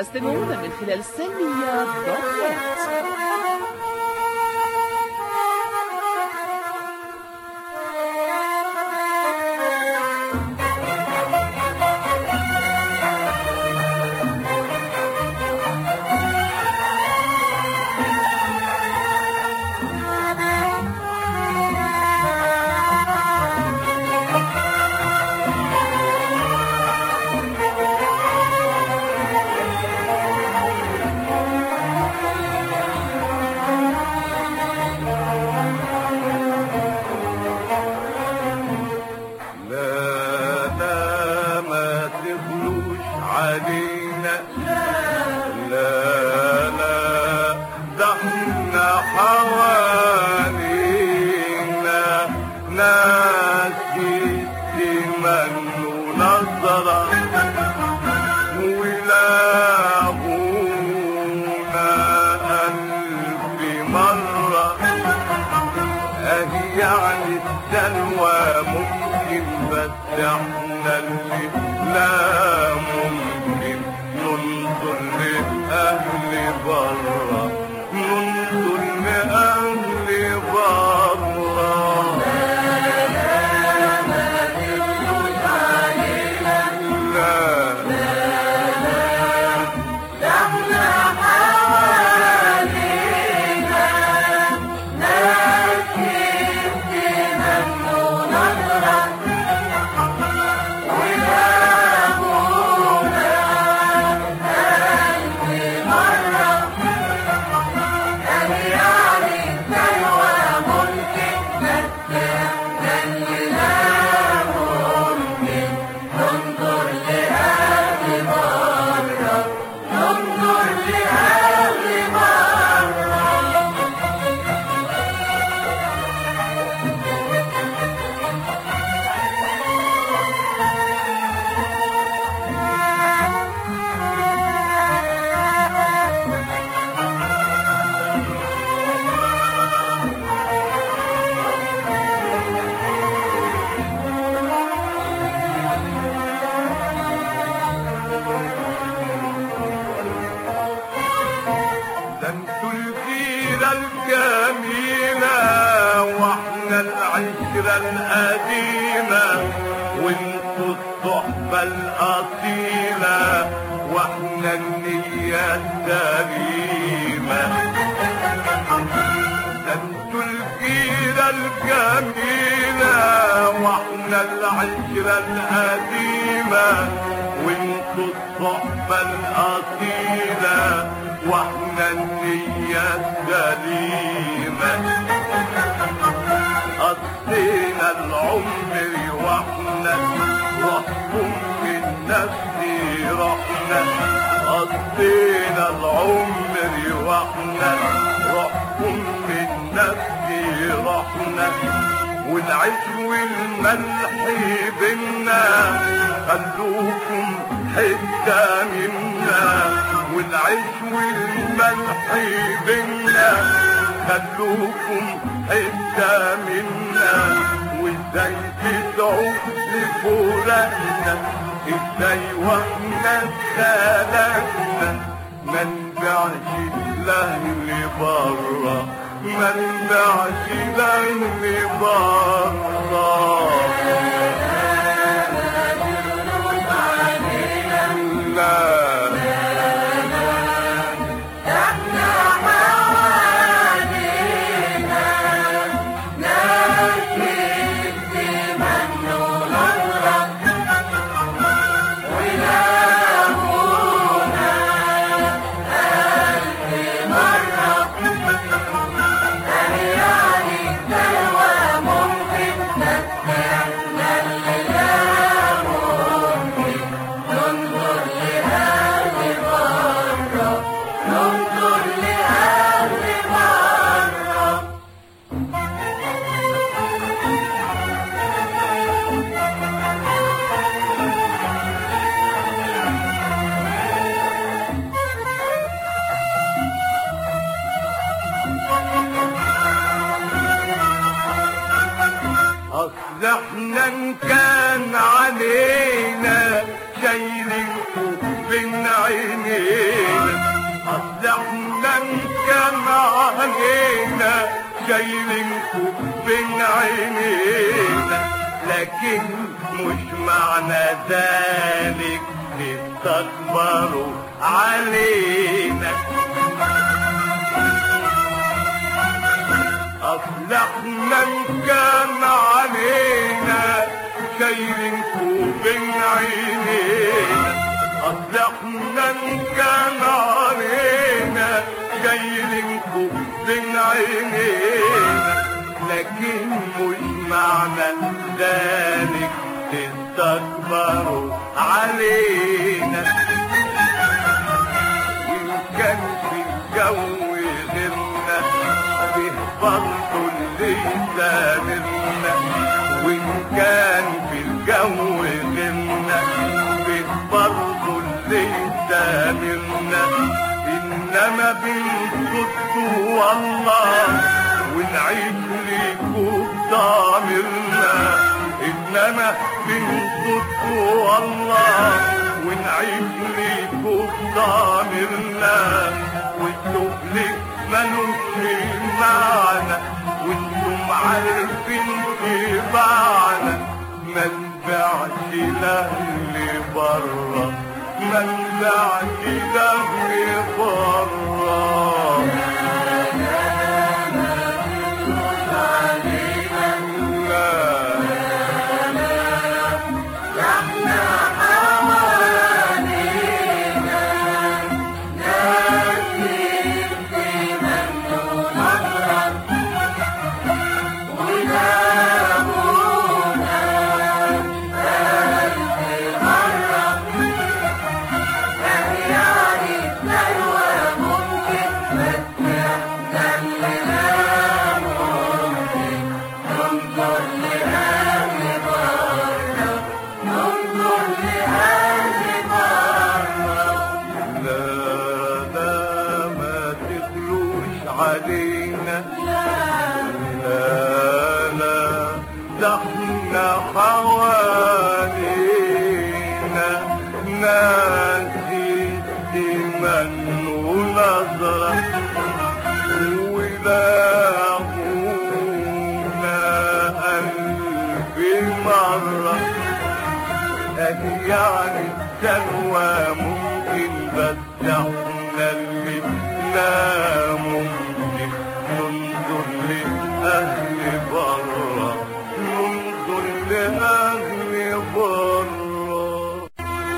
تستمعون من خلال سلمية دوت نت لا لا ما تغلوش علينا لا لا ده احنا حوالينا ناس يتمنوا نظرة ويلاقونا ألف مرة أهي يعني السلوى ممكن بس احنا اللي لا ممكن ننظر لأهل برا ننظر لأهل برا لا ده انتوا الجيرة الجميلة واحنا العشرة القديمة وانتوا الصحبة الأصيلة واحنا النية السليمة ده انتوا الجيرة الجميلة واحنا العشرة القديمة وانتوا الصحبة الأصيلة واحنا النية السليمة قضينا العمر واحنا روحكم من نفسي رحنا قضينا العمر واحنا روحكم من نفسي رحنا والعيش والملح بينا خلوكم حتة منا والعيش والملح بينا خلوكم حتة منا وازاي تدعوا لفراقنا ازاي واحنا اتخلقنا ما نبيعش لاهل برا ما نبيعش لاهل برا لا اصل احنا ان كان علينا شايلينكم بين عينينا اصل احنا كان علينا شايلينكوا بين عينينا لكن مش معنى ذلك تستكبروا علينا اصل احنا كان علينا شايلينكوا بين عينينا اصل احنا كان علينا شايلينكوا بين عينينا لكن مش معنى ذلك تستكبروا علينا وإن كان في الجو غيرنا به برضه اللي يسامرنا وإن كان في الجو غيرنا به برضه اللي يسامرنا إنما بنصد والله ونعيش ليكوا بضامرنا إنما بنصد والله ونعيش ليكوا بضامرنا والسؤلك ملوش معنى وانتم عارفين طباعنا ما نبيعش لاهل بره ما نبيعش لاهل بره لا لا ما تخلوش علينا لا لا ده احنا حوالينا ناس من ونظرة ولاقونا ألف مرة أهي يعني سلوى ممكن بس احنا اللي لا ممكن ننظر لأهل برا ننظر لأهل